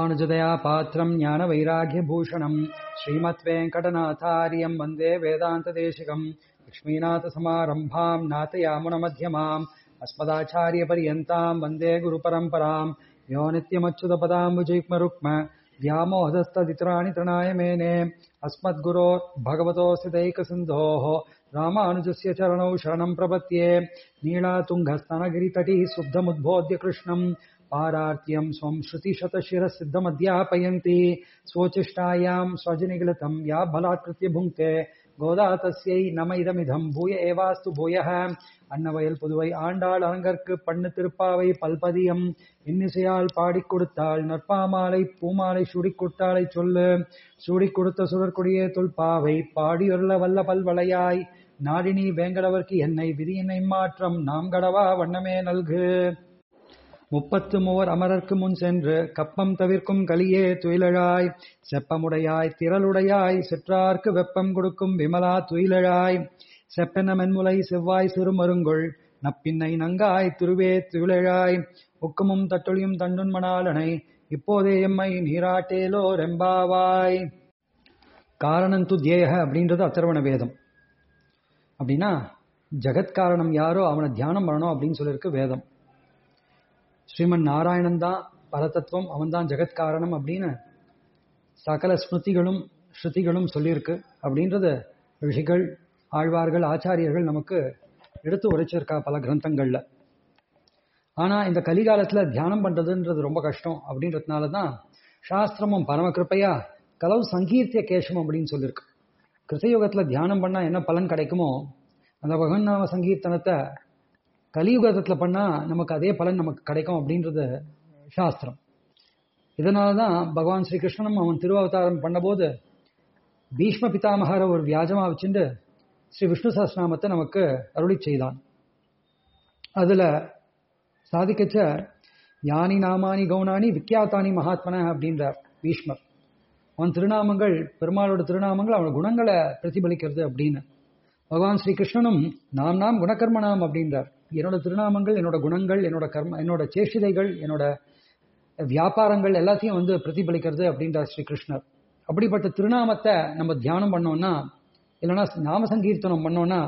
ராமானுஜதயா பாத்திரம் ஞான வைராகிய பூஷணம் ஸ்ரீமத் வெங்கடநாதாரியம் வந்தே வேதாந்த தேசிகம் லக்ஷ்மீநாத சமாரம்பாம் நாதயாமுன மத்தியமாம் அஸ்மதாச்சாரிய பரியந்தாம் வந்தே குரு பரம்பராம் யோ நித்யமச்சுத பதாம்புஜைக்ம ருக்ம व्यामोहदस्तदित्राणि तृणाय मेने अस्मद्गुरो भगवतोऽस्य दैकसिन्धोः रामानुजस्य चरणौ शरणम् प्रपद्ये नीलातुङ्गस्तनगिरितटिः शुद्धमुद्बोध्य कृष्णम् पारार्त्यम् स्वम् श्रुतिशतशिरसिद्धमध्यापयन्ति स्वोचिष्टायाम् स्वजनिगलितम् या बलात्कृत्य भुङ्क्ते கோதா தஸ்யை நம இதமிதம் பூய ஏவாஸ்து பூயக அன்னவயல் புதுவை ஆண்டாள் அரங்கற்கு பண்ணு திருப்பாவை பல்பதியம் இன்னிசையால் பாடிக் கொடுத்தாள் நற்பாமாலை பூமாலை சூடிக் கொடுத்தாளை சொல்லு சூடிக் கொடுத்த சுடற்கொடியே தொல்பாவை பாடியொருள வல்ல பல்வளையாய் நாடினி வேங்கடவர்க்கு என்னை விதியினை மாற்றம் நாம் கடவா வண்ணமே நல்கு முப்பத்து மூவர் அமரர்க்கு முன் சென்று கப்பம் தவிர்க்கும் கலியே துயிலழாய் செப்பமுடையாய் திரளுடையாய் செற்றார்க்கு வெப்பம் கொடுக்கும் விமலா துயிலழாய் செப்பென மென்முலை செவ்வாய் சிறுமருங்கொள் நப்பின்னை நங்காய் திருவே துயிலழாய் ஒக்குமும் தட்டொழியும் தண்டுன்மணாலனை இப்போதே எம்மை நீராட்டேலோ ரெம்பாவாய் காரணந்து தியேக அப்படின்றது அத்தர்வண வேதம் அப்படின்னா ஜெகத்காரணம் யாரோ அவனை தியானம் பண்ணணும் அப்படின்னு சொல்லியிருக்கு வேதம் ஸ்ரீமன் நாராயணன் தான் பரதத்துவம் அவன் தான் ஜெகத்காரணம் அப்படின்னு சகல ஸ்மிருதிகளும் ஸ்ருதிகளும் சொல்லியிருக்கு அப்படின்றது ரிஷிகள் ஆழ்வார்கள் ஆச்சாரியர்கள் நமக்கு எடுத்து உரைச்சிருக்கா பல கிரந்தங்கள்ல ஆனா இந்த கலிகாலத்துல தியானம் பண்றதுன்றது ரொம்ப கஷ்டம் அப்படின்றதுனால தான் சாஸ்திரமும் பரம கிருப்பையா கலவு சங்கீர்த்திய கேசம் அப்படின்னு சொல்லியிருக்கு கிருத்தயுகத்துல தியானம் பண்ணா என்ன பலன் கிடைக்குமோ அந்த பகவன்னாம சங்கீர்த்தனத்தை கலியுகத்தில் பண்ணால் நமக்கு அதே பலன் நமக்கு கிடைக்கும் அப்படின்றது சாஸ்திரம் இதனால தான் பகவான் ஸ்ரீகிருஷ்ணனும் அவன் திருவவதாரம் பண்ணபோது பீஷ்ம பிதாமகரை ஒரு வியாஜமாக வச்சுட்டு ஸ்ரீ விஷ்ணு சஹஸ்நாமத்தை நமக்கு அருளி செய்தான் அதில் சாதிக்கச்ச யானி நாமானி கவுனானி விக்கியாத்தானி மகாத்மன அப்படின்றார் பீஷ்மர் அவன் திருநாமங்கள் பெருமாளோட திருநாமங்கள் அவன் குணங்களை பிரதிபலிக்கிறது அப்படின்னு பகவான் ஸ்ரீகிருஷ்ணனும் நாம் நாம் குணகர்மனாம் அப்படின்றார் என்னோட திருநாமங்கள் என்னோட குணங்கள் என்னோட கர்ம என்னோட சேஷிதைகள் என்னோட வியாபாரங்கள் எல்லாத்தையும் வந்து பிரதிபலிக்கிறது அப்படின்றார் ஸ்ரீகிருஷ்ணர் அப்படிப்பட்ட திருநாமத்தை நம்ம தியானம் பண்ணோம்னா இல்லைன்னா நாம சங்கீர்த்தனம் பண்ணோம்னா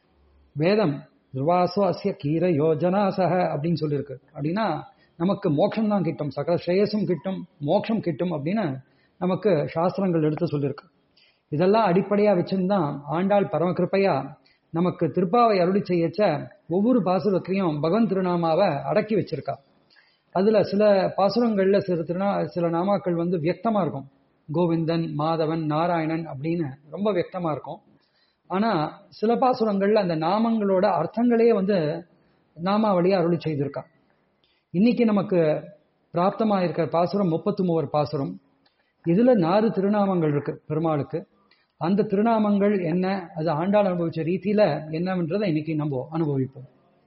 வேதம் துர்வாசோ அசிய கீர யோஜனா சக அப்படின்னு சொல்லியிருக்கு அப்படின்னா நமக்கு மோட்சம் தான் கிட்டும் சகல ஸ்ரேயஸும் கிட்டும் மோட்சம் கிட்டும் அப்படின்னு நமக்கு சாஸ்திரங்கள் எடுத்து சொல்லியிருக்கு இதெல்லாம் அடிப்படையா வச்சிருந்தான் ஆண்டாள் பரமகிருப்பையா நமக்கு திருப்பாவை அருளி செய்யச்ச ஒவ்வொரு பாசுரத்திலையும் பகவன் திருநாமாவை அடக்கி வச்சிருக்கா அதுல சில பாசுரங்கள்ல சில திருநா சில நாமாக்கள் வந்து வியக்தமா இருக்கும் கோவிந்தன் மாதவன் நாராயணன் அப்படின்னு ரொம்ப வியக்தமா இருக்கும் ஆனா சில பாசுரங்கள்ல அந்த நாமங்களோட அர்த்தங்களே வந்து நாமாவளியா அருளி செய்திருக்கா இன்னைக்கு நமக்கு பிராப்தமா இருக்கிற பாசுரம் முப்பத்தி மூவர் பாசுரம் இதுல நாலு திருநாமங்கள் இருக்கு பெருமாளுக்கு அந்த திருநாமங்கள் என்ன அது ஆண்டாள் அனுபவிச்ச ரீதியில என்னன்றதை இன்னைக்கு நம்ம அனுபவிப்போம்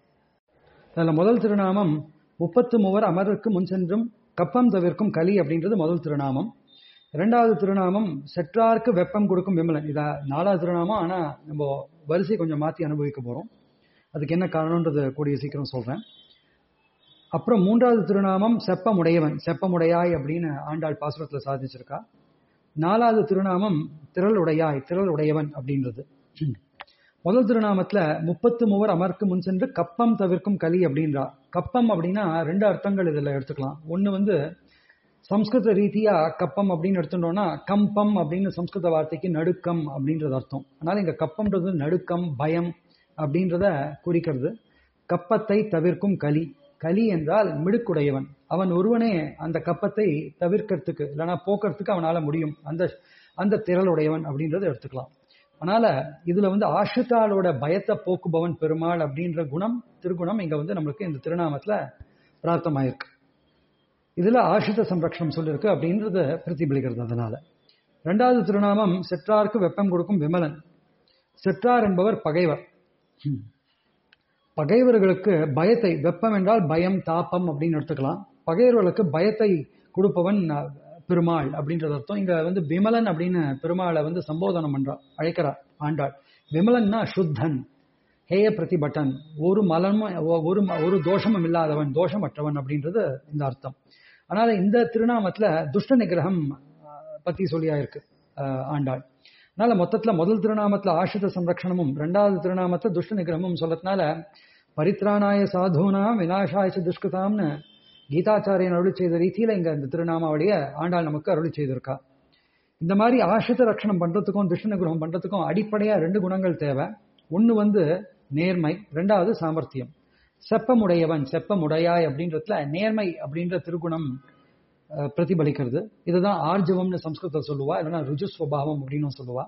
அதில் முதல் திருநாமம் முப்பத்து மூவர் அமருக்கு முன் சென்றும் கப்பம் தவிர்க்கும் கலி அப்படின்றது முதல் திருநாமம் இரண்டாவது திருநாமம் செற்றார்க்கு வெப்பம் கொடுக்கும் விமலன் இதா நாலாவது திருநாமம் ஆனா நம்ம வரிசை கொஞ்சம் மாத்தி அனுபவிக்க போறோம் அதுக்கு என்ன காரணம்ன்றது கூடிய சீக்கிரம் சொல்றேன் அப்புறம் மூன்றாவது திருநாமம் செப்பமுடையவன் செப்பமுடையாய் அப்படின்னு ஆண்டாள் பாசுரத்துல சாதிச்சிருக்கா நாலாவது திருநாமம் திரள் உடையாய் திரள் உடையவன் அப்படின்றது முதல் திருநாமத்துல முப்பத்து மூவர் அமர்க்கு முன் சென்று கப்பம் தவிர்க்கும் கலி அப்படின்றா கப்பம் அப்படின்னா ரெண்டு அர்த்தங்கள் இதுல எடுத்துக்கலாம் ஒன்னு வந்து சம்ஸ்கிருத ரீதியா கப்பம் அப்படின்னு எடுத்துட்டோம்னா கம்பம் அப்படின்னு சம்ஸ்கிருத வார்த்தைக்கு நடுக்கம் அப்படின்றது அர்த்தம் அதனால இங்க கப்பம்ன்றது நடுக்கம் பயம் அப்படின்றத குறிக்கிறது கப்பத்தை தவிர்க்கும் கலி கலி என்றால் மிடுக்குடையவன் அவன் ஒருவனே அந்த கப்பத்தை தவிர்க்கிறதுக்கு இல்லைன்னா போக்குறதுக்கு அவனால முடியும் அந்த அந்த திரளுடையவன் அப்படின்றத எடுத்துக்கலாம் அதனால இதுல வந்து ஆஷிதாலோட பயத்தை போக்குபவன் பெருமாள் அப்படின்ற குணம் திருகுணம் இங்க வந்து நம்மளுக்கு இந்த திருநாமத்துல பிரார்த்தமாயிருக்கு இதுல ஆஷித சம்ரக்ஷணம் சொல்லியிருக்கு அப்படின்றத பிரதிபலிக்கிறது அதனால ரெண்டாவது திருநாமம் செற்றாருக்கு வெப்பம் கொடுக்கும் விமலன் செற்றார் என்பவர் பகைவர் பகைவர்களுக்கு பயத்தை வெப்பம் என்றால் பயம் தாப்பம் அப்படின்னு எடுத்துக்கலாம் பகைவர்களுக்கு பயத்தை கொடுப்பவன் பெருமாள் அப்படின்றது அர்த்தம் இங்க வந்து விமலன் அப்படின்னு பெருமாளை வந்து சம்போதனம் பண்றா அழைக்கிறா ஆண்டாள் விமலன்னா சுத்தன் ஹேய பிரதிபட்டன் ஒரு மலமும் ஒரு ஒரு தோஷமும் இல்லாதவன் தோஷமற்றவன் அப்படின்றது இந்த அர்த்தம் அதனால இந்த திருநாமத்துல துஷ்ட நிகிரகம் அஹ், பத்தி சொல்லியா இருக்கு அஹ், ஆண்டாள் அதனால மொத்தத்துல முதல் திருநாமத்துல ஆசிரித சம்ரக்ஷணமும் ரெண்டாவது திருநாமத்துல துஷ்ட நிகிரகமும் சொல்லறதுனால பரித்ராணாய சாதுனாம் விநாசாய துஷ்கிருதாம்னு கீதாச்சாரியன் அருளி செய்த ரீதியில இங்க இந்த திருநாமாவளிய ஆண்டாள் நமக்கு அருளி செய்திருக்கா இந்த மாதிரி ஆசிரித ரட்சணம் பண்றதுக்கும் துஷ்ட நிகிரகம் பண்றதுக்கும் அடிப்படையா ரெண்டு குணங்கள் தேவை ஒன்னு வந்து நேர்மை ரெண்டாவது சாமர்த்தியம் செப்பமுடையவன் செப்பமுடையாய் அப்படின்றதுல நேர்மை அப்படின்ற திருகுணம் அஹ், பிரதிபலிக்கிறது இதுதான் ஆர்ஜவம்னு சம்ஸ்கிருதம் சொல்லுவா இல்லைன்னா ருஜு ஸ்வபாவம் அப்படின்னு சொல்லுவா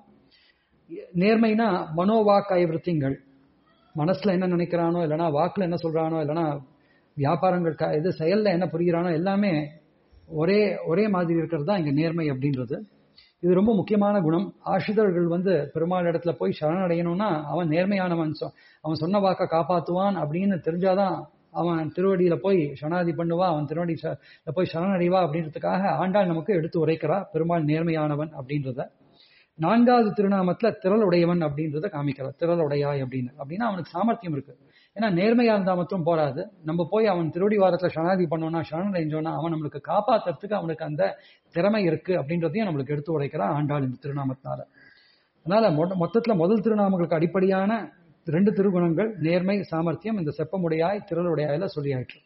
நேர்மைனா மனோவாக்காய விருத்திங்கள் மனசுல என்ன நினைக்கிறானோ இல்லைன்னா வாக்குல என்ன சொல்றானோ இல்லைன்னா வியாபாரங்கள் க- இது செயல்ல என்ன புரிகிறானோ எல்லாமே ஒரே ஒரே மாதிரி இருக்கிறது தான் இங்க நேர்மை அப்படின்றது இது ரொம்ப முக்கியமான குணம் ஆசிரியர்கள் வந்து பெருமாள் இடத்துல போய் சரணடையணும்னா அவன் நேர்மையானவன் சொ- அவன் சொன்ன வாக்க காப்பாத்துவான் அப்படின்னு தெரிஞ்சாதான் அவன் திருவடியில போய் சரணாதி பண்ணுவா அவன் திருவடி ச- போய் சரணடைவா அப்படின்றதுக்காக ஆண்டாள் நமக்கு எடுத்து உரைக்கிறா பெருமாள் நேர்மையானவன் அப்படின்றத நான்காவது திருநாமத்துல திரளுடையவன் அப்படின்றத காமிக்கிறார் திரளுடையாய் அப்படின்னு அப்படின்னா அவனுக்கு சாமர்த்தியம் இருக்கு ஏன்னா நேர்மையா இருந்தா மட்டும் போராது நம்ம போய் அவன் திருவடி வாரத்துல சரணாதி பண்ணோம்னா சரணடைஞ்சோம்னா அவன் நம்மளுக்கு காப்பாத்துறதுக்கு அவனுக்கு அந்த திறமை இருக்கு அப்படின்றதையும் நம்மளுக்கு எடுத்து உரைக்கிறான் ஆண்டாள் இந்த திருநாமத்தினால அதனால மொ- மொத்தத்துல முதல் திருநாமங்களுக்கு அடிப்படையான ரெண்டு திருகுணங்கள் நேர்மை சாமர்த்தியம் இந்த செப்பமுடையாய் திரளுடையாயில சொல்லியாயிற்று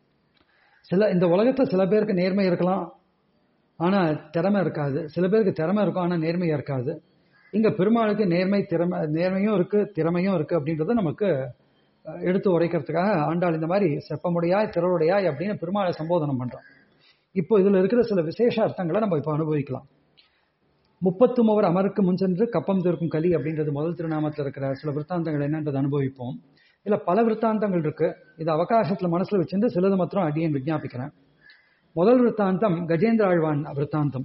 சில இந்த உலகத்துல சில பேருக்கு நேர்மை இருக்கலாம் ஆனா திறமை இருக்காது சில பேருக்கு திறமை இருக்கும் ஆனா நேர்மையா இருக்காது இங்க பெருமாளுக்கு நேர்மை திறமை நேர்மையும் இருக்கு திறமையும் இருக்கு அப்படின்றத நமக்கு அஹ், எடுத்து உரைக்கிறதுக்காக ஆண்டாள் இந்த மாதிரி செப்பமுடையாய் திரளுடையாய் அப்படின்னு பெருமாளை சம்போதனம் பண்றோம் இப்போ இதுல இருக்கிற சில விசேஷ அர்த்தங்களை நம்ம இப்போ அனுபவிக்கலாம் முப்பத்து மூவர் அமருக்கு முன் சென்று கப்பம் தீர்க்கும் கலி அப்படின்றது முதல் திருநாமத்தில் இருக்கிற சில விற்த்தாந்தங்கள் என்னன்றது அனுபவிப்போம் இதுல பல விற்த்தாந்தங்கள் இருக்கு இது அவகாசத்துல மனசுல வச்சிருந்து சிலது மாத்திரம் அடியேன் விஞ்ஞாபிக்கிறேன் முதல் விற்த்தாந்தம் கஜேந்திர ஆழ்வான் விற்த்தாந்தம்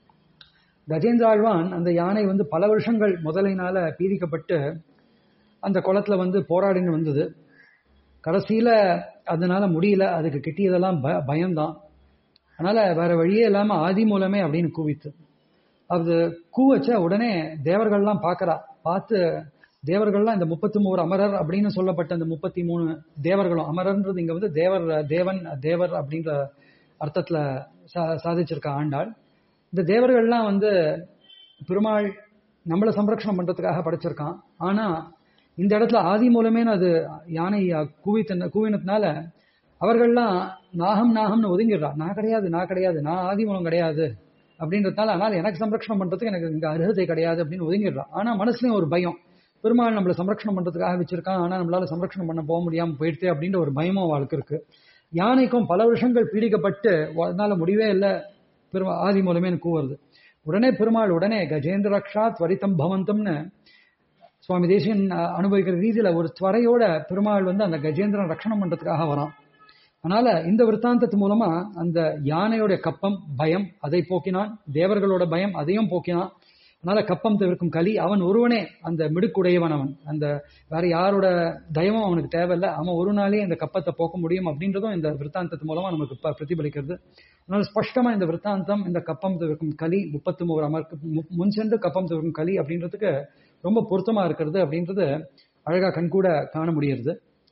கஜேந்திர ஆழ்வான் அந்த யானை வந்து பல வருஷங்கள் முதலினால பீடிக்கப்பட்டு அந்த குளத்துல வந்து போராடின்னு வந்தது கடைசியில அதனால முடியல அதுக்கு கிட்டியதெல்லாம் ப பயம்தான் அதனால வேற வழியே இல்லாம ஆதி மூலமே அப்படின்னு கூவித்து அது கூவச்ச உடனே தேவர்கள்லாம் பார்க்கறா பார்த்து தேவர்கள்லாம் இந்த முப்பத்தி மூணு அமரர் அப்படின்னு சொல்லப்பட்ட அந்த முப்பத்தி மூணு தேவர்களும் அமரர்ன்றது இங்க வந்து தேவர் தேவன் தேவர் அப்படின்ற அர்த்தத்துல சா- சாதிச்சிருக்க ஆண்டாள் இந்த தேவர்கள்லாம் வந்து பெருமாள் நம்மளை சம்ரக்ஷணம் பண்றதுக்காக படைச்சிருக்கான் ஆனா இந்த இடத்துல ஆதி மூலமே அது யானை கூவித்த கூவினதுனால அவர்கள்லாம் நாகம் நாகம்னு ஒதுங்கிடுறா நான் கிடையாது நான் கிடையாது நான் ஆதி மூலம் கிடையாது அப்படின்றதுனால ஆனால் எனக்கு சம்ரக்ஷணம் பண்றதுக்கு எனக்கு இங்க அருகதை கிடையாது அப்படின்னு ஒதுங்கிடுறா ஆனா மனசுலயும் ஒரு பயம் பெருமாள் நம்மளை சம்ரக்ஷணம் பண்றதுக்காக வச்சிருக்கான் ஆனா நம்மளால சம்ரக்ஷணம் பண்ண போக முடியாம போயிடுதே அப்படின்ற ஒரு பயமும் அவளுக்கு இருக்கு யானைக்கும் பல வருஷங்கள் பீடிக்கப்பட்டு அதனால முடிவே இல்லை பெருமா ஆதி மூலமே எனக்கு கூவுறது உடனே பெருமாள் உடனே கஜேந்திர ரக்ஷா துவரிதம் பவந்தம்னு சுவாமி தேசியன் அஹ், அனுபவிக்கிற ரீதியில ஒரு துவரையோட பெருமாள் வந்து அந்த கஜேந்திரன் ரட்சணம் பண்றதுக்காக வரான் அதனால இந்த விற்த்தாந்தத்து மூலமா அந்த யானையோட கப்பம் பயம் அதை போக்கினான் தேவர்களோட பயம் அதையும் போக்கினான் அதனால கப்பம் தவிர்க்கும் கலி அவன் ஒருவனே அந்த மிடுக்குடையவன் அவன் அந்த வேற யாரோட தயமும் அவனுக்கு தேவையில்லை அவன் ஒரு நாளே இந்த கப்பத்தை போக்க முடியும் அப்படின்றதும் இந்த விற்த்தாந்தத்து மூலமா நமக்கு ப- பிரதிபலிக்கிறது அதனால ஸ்பஷ்டமா இந்த விற்த்தாந்தம் இந்த கப்பம் தவிர்க்கும் கலி முப்பத்து மூவர் அமர்க்கு மு- முன் சென்று கப்பம் தவிர்க்கும் கலி அப்படின்றதுக்கு ரொம்ப பொருத்தமா இருக்கிறது அப்படின்றது அழகா கண்கூட காண முடியுது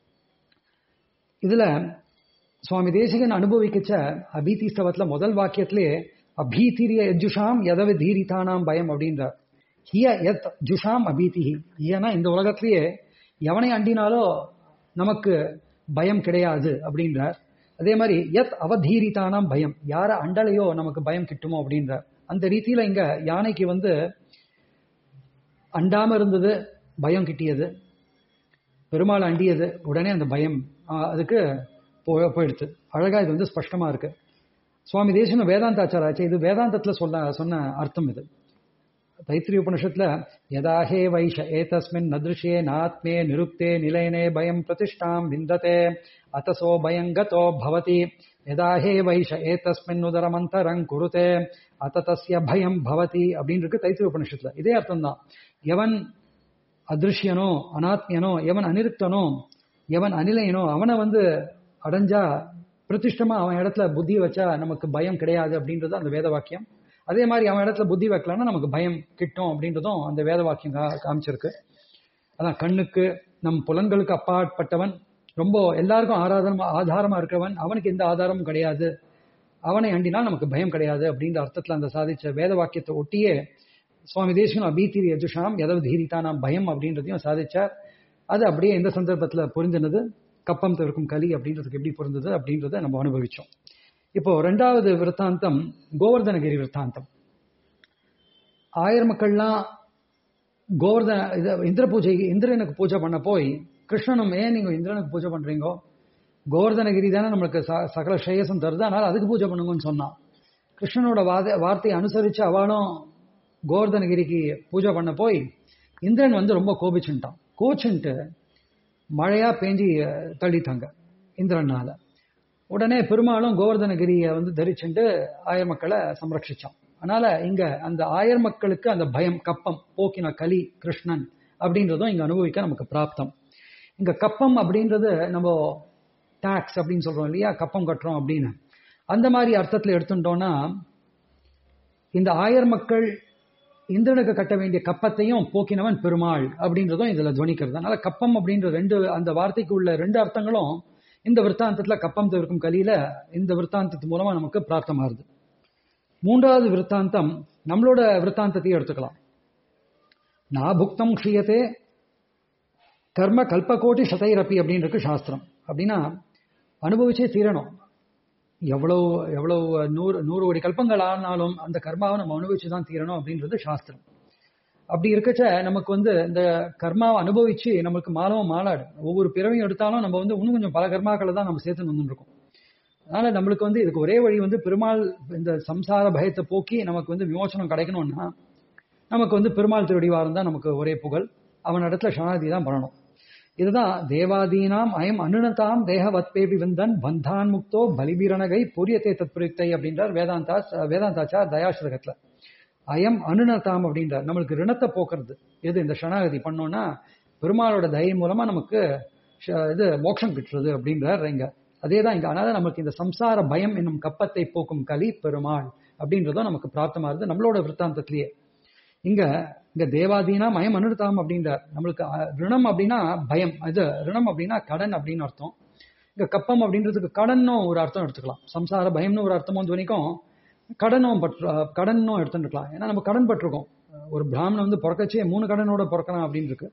இதுல சுவாமி தேசிகன் அனுபவிக்கச்ச அபீதி ஸ்தவத்துல முதல் வாக்கியத்திலே அபீதிரிய எஜுஷாம் எதவ தீரிதானாம் பயம் அப்படின்றார் ஹிய எத் ஜுஷாம் அபீதி ஏன்னா இந்த உலகத்திலேயே எவனை அண்டினாலோ நமக்கு பயம் கிடையாது அப்படின்றார் அதே மாதிரி எத் அவதீரிதானாம் பயம் யார அண்டலையோ நமக்கு பயம் கிட்டுமோ அப்படின்றார் அந்த ரீதியில இங்க யானைக்கு வந்து அண்டாம இருந்தது பயம் கிட்டியது பெருமாள் அண்டியது உடனே அந்த பயம் ஆஹ், அதுக்கு போ- போயிடுச்சு அழகா இது வந்து ஸ்பஷ்டமா இருக்கு சுவாமி தேசன வேதாந்தாச்சாராச்சு இது வேதாந்தத்துல சொல்ல சொன்ன அர்த்தம் இது தைத்திரிய உபனிஷத்துல யதாஹே வைஷ ஏதஸ்மின் நதிருஷே நாத்மே நிருக்தே நிலைனே பயம் பிரதிஷ்டாம் விந்ததே அத்தசோ பயங்கதோ பவதி யதாஹே வைஷ ஏதஸ்மின் உதரமந்தரங் குருதே அத தஸ்ய பயம் பவதி அப்படின்னு இருக்கு தைத்திரிய உபனிஷத்துல இதே அர்த்தம் தான் எவன் அதிருஷ்யனோ அனாத்மியனோ எவன் அனிருக்தனோ எவன் அனிலையனோ அவனை வந்து அடைஞ்சா பிரதிஷ்டமா அவன் இடத்துல புத்தி வச்சா நமக்கு பயம் கிடையாது அப்படின்றது அந்த வேத வாக்கியம் அதே மாதிரி அவன் இடத்துல புத்தி வைக்கலன்னா நமக்கு பயம் கிட்டும் அப்படின்றதும் அந்த வேத வாக்கியம் கா- காமிச்சிருக்கு அதான் கண்ணுக்கு நம் புலன்களுக்கு அப்பாற்பட்டவன் ரொம்ப எல்லாருக்கும் ஆராதனம் ஆதாரமா இருக்கிறவன் அவனுக்கு எந்த ஆதாரமும் கிடையாது அவனை அண்டினால் நமக்கு பயம் கிடையாது அப்படின்ற அர்த்தத்துல அந்த சாதிச்ச வேத வாக்கியத்தை ஒட்டியே சுவாமி தேசிகன் அபீதிரி யஜுஷாம் எதவு தீரிதா நாம் பயம் அப்படின்றதையும் சாதிச்சார் அது அப்படியே எந்த சந்தர்ப்பத்துல பொருந்தினது கப்பம் தவிர்க்கும் கலி அப்படின்றதுக்கு எப்படி பொருந்தது அப்படின்றத நம்ம அனுபவிச்சோம் இப்போ ரெண்டாவது விற்த்தாந்தம் கோவர்தனகிரி விற்த்தாந்தம் ஆயிரம் மக்கள்லாம் கோவர்தன இது இந்திர பூஜை இந்திரனுக்கு பூஜை பண்ண போய் கிருஷ்ணனும் ஏன் நீங்க இந்திரனுக்கு பூஜை பண்றீங்கோ கோவர்தனகிரி தானே நம்மளுக்கு ச- சகல ஸ்ரேயசம் தருது அதனால அதுக்கு பூஜை பண்ணுங்கன்னு சொன்னான் கிருஷ்ணனோட வாத வார்த்தையை அனுசரிச்சு அவளும் கோவர்தனகிரிக்கு பூஜை பண்ண போய் இந்திரன் வந்து ரொம்ப கோபிச்சுட்டான் கோச்சுன்ட்டு மழையா பேஞ்சி அஹ், தள்ளிட்டாங்க இந்திரனால உடனே பெருமாளும் கோவர்தனகிரியை வந்து தரிச்சுண்டு ஆயர் மக்களை சம்ரட்சிச்சான் அதனால இங்க அந்த ஆயர் மக்களுக்கு அந்த பயம் கப்பம் போக்கின கலி கிருஷ்ணன் அப்படின்றதும் இங்க அனுபவிக்க நமக்கு பிராப்தம் இங்க கப்பம் அப்படின்றது நம்ம டாக்ஸ் அப்படின்னு சொல்றோம் இல்லையா கப்பம் கட்டுறோம் அப்படின்னு அந்த மாதிரி அர்த்தத்துல எடுத்துட்டோம்னா இந்த ஆயர் மக்கள் இந்திரனுக்கு கட்ட வேண்டிய கப்பத்தையும் போக்கினவன் பெருமாள் அப்படின்றதும் இதுல துவனிக்கிறது அதனால கப்பம் அப்படின்ற ரெண்டு அந்த வார்த்தைக்கு உள்ள ரெண்டு அர்த்தங்களும் இந்த விற்த்தாந்தத்துல கப்பம் தவிர்க்கும் கலியில இந்த விற்த்தாந்தத்து மூலமா நமக்கு பிராப்தமாகுது மூன்றாவது விற்த்தாந்தம் நம்மளோட விற்த்தாந்தத்தையும் எடுத்துக்கலாம் நாபுக்தம் க்ஷியத்தே கர்ம கல்பகோட்டி சதைரப்பி அப்படின்னு இருக்கு சாஸ்திரம் அப்படின்னா அனுபவிச்சே தீரணும் எவ்வளவு எவ்வளவு நூறு நூறு கோடி கல்பங்கள் ஆனாலும் அந்த கர்மாவை நம்ம அனுபவிச்சு தான் தீரணும் அப்படின்றது சாஸ்திரம் அப்படி இருக்கச்ச நமக்கு வந்து இந்த கர்மாவை அனுபவிச்சு நமக்கு மாலவும் மாலாடு ஒவ்வொரு பிறவையும் எடுத்தாலும் நம்ம வந்து இன்னும் கொஞ்சம் பல கர்மாக்களை தான் நம்ம சேர்த்து வந்துருக்கோம் அதனால நம்மளுக்கு வந்து இதுக்கு ஒரே வழி வந்து பெருமாள் இந்த சம்சார பயத்தை போக்கி நமக்கு வந்து விமோசனம் கிடைக்கணும்னா நமக்கு வந்து பெருமாள் திருடிவாரம் தான் நமக்கு ஒரே புகழ் அவன் இடத்துல சரணாதி தான் பண்ணணும் இதுதான் தேவாதீனாம் அயம் அனுனதாம் தேகவத்பேபி வந்தன் பந்தான் முக்தோ பலிபீரணகை புரியத்தை தத்பிரித்தை அப்படின்றார் வேதாந்தா வேதாந்தாச்சா தயாஸ்ரகத்துல அயம் அனுனதாம் அப்படின்றார் நம்மளுக்கு ரிணத்தை போக்குறது எது இந்த சரணாகதி பண்ணோம்னா பெருமாளோட தயை மூலமா நமக்கு ஷ- இது மோட்சம் கிட்டுறது அப்படின்றார் இங்க அதே தான் இங்க அதனால நமக்கு இந்த சம்சார பயம் என்னும் கப்பத்தை போக்கும் கலி பெருமாள் அப்படின்றதும் நமக்கு பிராப்தமாகுது நம்மளோட விற்த்தாந்தத்திலேயே இங்க இங்க தேவாதீனா மயம் அனுர்தாம் அப்படின்றார் நம்மளுக்கு அஹ், ரிணம் அப்படின்னா பயம் இது ரிணம் அப்படின்னா கடன் அப்படின்னு அர்த்தம் இங்க கப்பம் அப்படின்றதுக்கு கடன்னும் ஒரு அர்த்தம் எடுத்துக்கலாம் சம்சார பயம்னு ஒரு அர்த்தமும் துவனிக்கும் கடனும் பற்று அஹ், கடனும் எடுத்துட்டுருக்கலாம் ஏன்னா நம்ம கடன் பட்டிருக்கோம் அஹ், ஒரு பிராமணன் வந்து பிறக்கச்சே மூணு கடனோட பிறக்கலாம் அப்படின்னு இருக்கு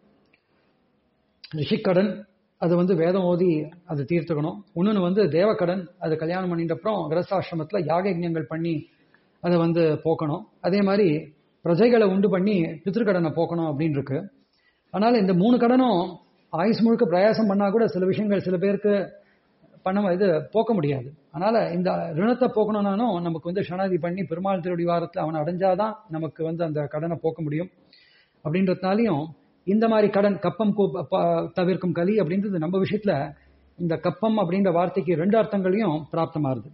ரிஷிக்கடன் அது வந்து வேதம் ஓதி அதை தீர்த்துக்கணும் இன்னொன்று வந்து தேவக்கடன் அது கல்யாணம் பண்ணிட்ட அப்புறம் கிரஸ்தாசிரமத்துல யாக யஜ்ஞங்கள் பண்ணி அதை வந்து போக்கணும் அதே மாதிரி பிரஜைகளை உண்டு பண்ணி பித்திருக்கடனை போக்கணும் அப்படின்னு இருக்கு அதனால இந்த மூணு கடனும் ஆயுஸ் முழுக்க பிரயாசம் பண்ணா கூட சில விஷயங்கள் சில பேருக்கு பண்ண இது போக்க முடியாது அதனால இந்த ரிணத்தை போக்கணும்னாலும் நமக்கு வந்து சரணாதி பண்ணி பெருமாள் திருடி வாரத்தில் அவனை அடைஞ்சாதான் நமக்கு வந்து அந்த கடனை போக்க முடியும் அப்படின்றதுனாலையும் இந்த மாதிரி கடன் கப்பம் கூ- ப- தவிர்க்கும் கலி அப்படின்றது நம்ம விஷயத்துல இந்த கப்பம் அப்படின்ற வார்த்தைக்கு ரெண்டு அர்த்தங்களையும் பிராப்தமாகுது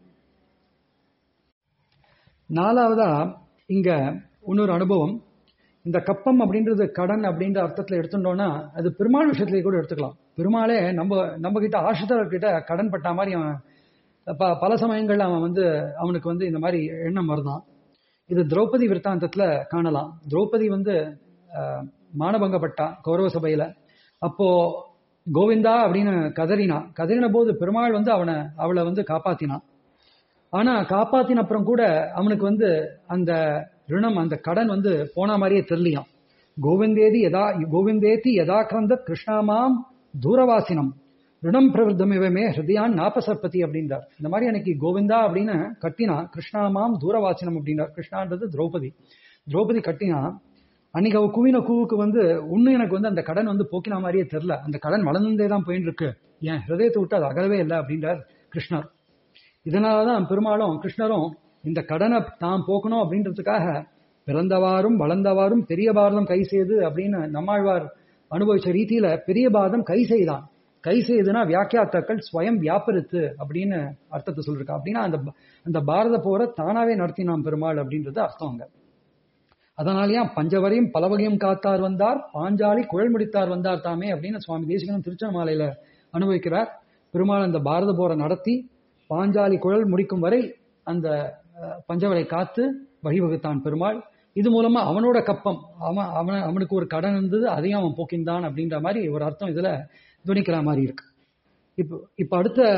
நாலாவதா இங்க இன்னொரு அனுபவம் இந்த கப்பம் அப்படின்றது கடன் அப்படின்ற அர்த்தத்துல எடுத்துட்டோம்னா அது பெருமாள் விஷயத்திலேயே கூட எடுத்துக்கலாம் பெருமாளே நம்ம நம்ம கிட்ட ஆசிரியர்கிட்ட கடன் பட்ட மாதிரி அவன் ப- பல சமயங்கள்ல அவன் வந்து அவனுக்கு வந்து இந்த மாதிரி எண்ணம் வருதான் இது திரௌபதி விற்த்தாந்தத்துல காணலாம் திரௌபதி வந்து அஹ், மானபங்கப்பட்டா கௌரவ சபையில அப்போ கோவிந்தா அப்படின்னு கதறினா கதறின போது பெருமாள் வந்து அவனை அவளை வந்து காப்பாத்தினான் ஆனா காப்பாத்தின அப்புறம் கூட அவனுக்கு வந்து அந்த ரிணம் அந்த கடன் வந்து போன மாதிரியே தெரியலையாம் கோவிந்தேதி யதா கோவிந்தேதி யதாக்கிரந்த கிருஷ்ணாமாம் தூரவாசினம் ரிணம் பிரவருத்தமிவமே ஹிருதயான் நாபசற்பதி அப்படின்றார் இந்த மாதிரி அன்னைக்கு கோவிந்தா அப்படின்னு கட்டினா கிருஷ்ணாமாம் தூரவாசினம் அப்படின்றார் கிருஷ்ணான்றது திரௌபதி திரௌபதி கட்டினா அன்னைக்கு அவ குவின கூவுக்கு வந்து இன்னும் எனக்கு வந்து அந்த கடன் வந்து போக்கின மாதிரியே தெரியல அந்த கடன் வளர்ந்தே தான் போயின்னு இருக்கு என் ஹிருதயத்தை விட்டு அது அகலவே இல்லை அப்படின்றார் கிருஷ்ணர் இதனாலதான் பெருமாளும் கிருஷ்ணரும் இந்த கடனை தான் போக்கணும் அப்படின்றதுக்காக பிறந்தவாறும் வளர்ந்தவாறும் பெரிய பாரதம் கை செய்து அப்படின்னு நம்மாழ்வார் அனுபவிச்ச ரீதியில பெரிய பாரதம் கை செய்தான் கை செய்துனா வியாக்கியாத்தாக்கள் ஸ்வயம் வியாபரித்து அப்படின்னு அர்த்தத்தை சொல்லிருக்கா அப்படின்னா அந்த அந்த பாரத போரை தானாவே நடத்தினான் பெருமாள் அப்படின்றது அர்த்தம் அங்க அதனாலயா பஞ்சவரையும் பலவகையும் காத்தார் வந்தார் பாஞ்சாலி குழல் முடித்தார் வந்தார் தாமே அப்படின்னு சுவாமி தேசிகனும் திருச்செந்தமாலையில அனுபவிக்கிறார் பெருமாள் அந்த பாரத போரை நடத்தி பாஞ்சாலி குழல் முடிக்கும் வரை அந்த அஹ், பஞ்சவரை காத்து வழிவகுத்தான் பெருமாள் இது மூலமா அவனோட கப்பம் அவன் அவன் அவனுக்கு ஒரு கடன் இருந்தது அதையும் அவன் போக்கின்றான் அப்படின்ற மாதிரி ஒரு அர்த்தம் இதுல துணிக்கிற மாதிரி இருக்கு இப்போ இப்ப அடுத்த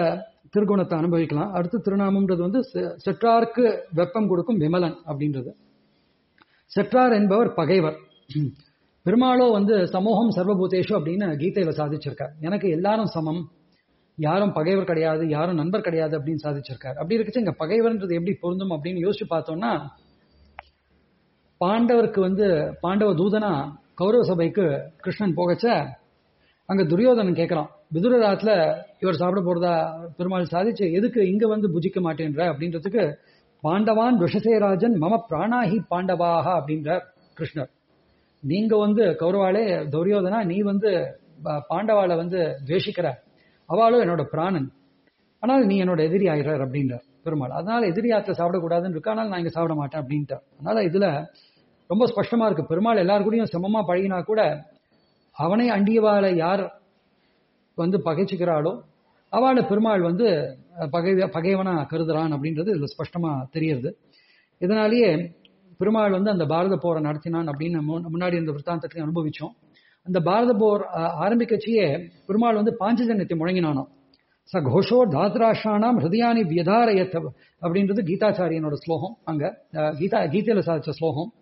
திருகுணத்தை அனுபவிக்கலாம் அடுத்து திருநாமம்ன்றது வந்து செ- செற்றார்க்கு வெப்பம் கொடுக்கும் விமலன் அப்படின்றது செற்றார் என்பவர் பகைவர் பெருமாளோ வந்து சமூகம் சர்வபூதேஷு அப்படின்னு கீதையில சாதிச்சிருக்கார் எனக்கு எல்லாரும் சமம் யாரும் பகைவர் கிடையாது யாரும் நண்பர் கிடையாது அப்படின்னு சாதிச்சிருக்கார் அப்படி இருக்குச்சு இங்க பகைவர்ன்றது எப்படி பொருந்தும் அப்படின்னு யோசிச்சு பார்த்தோம்னா பாண்டவருக்கு வந்து பாண்டவ தூதனா கௌரவ சபைக்கு கிருஷ்ணன் போகச்ச அங்க துரியோதனன் கேட்கறான் விதுரராத்துல இவர் சாப்பிட போறதா பெருமாள் சாதிச்சு எதுக்கு இங்க வந்து புஜிக்க மாட்டேன்ற அப்படின்றதுக்கு பாண்டவான் விஷசேராஜன் மம பிராணாஹி பாண்டவாக அப்படின்ற கிருஷ்ணர் நீங்க வந்து கௌரவாளே துரியோதனா நீ வந்து ப- பாண்டவாளை வந்து துவேஷிக்கிற அவளும் என்னோட பிராணன் ஆனால் நீ என்னோட எதிரி ஆகிறார் அப்படின்றார் பெருமாள் அதனால எதிரியாத்துல சாப்பிடக்கூடாதுன்னு இருக்கு ஆனால் நான் இங்க சாப்பிட மாட்டேன் அப்படின்ட்டார் அதனால இதுல ரொம்ப ஸ்பஷ்டமா இருக்கு பெருமாள் எல்லாரு கூடயும் சமமா பழகினா கூட அவனை அண்டியவாளை யார் வந்து பகைச்சுக்கிறாளோ அவளை பெருமாள் வந்து அஹ், பகை பகைவனா கருதுறான் அப்படின்றது இதுல ஸ்பஷ்டமா தெரியுது இதனாலேயே பெருமாள் வந்து அந்த பாரத போரை நடத்தினான் அப்படின்னு முன்- முன்னாடி இந்த விற்த்தாந்தத்தையும் அனுபவிச்சோம் அந்த பாரத போர் அஹ், ஆரம்பிக்கச்சியே பெருமாள் வந்து பாஞ்சஜன்யத்தை முழங்கினானாம் ச கோஷோ தாத்ராஷானாம் ஹிருதயானி வியதாரயத் அப்படின்றது கீதாச்சாரியனோட ஸ்லோகம் அங்க அஹ், கீதா கீதையில சாதிச்ச ஸ்லோகம்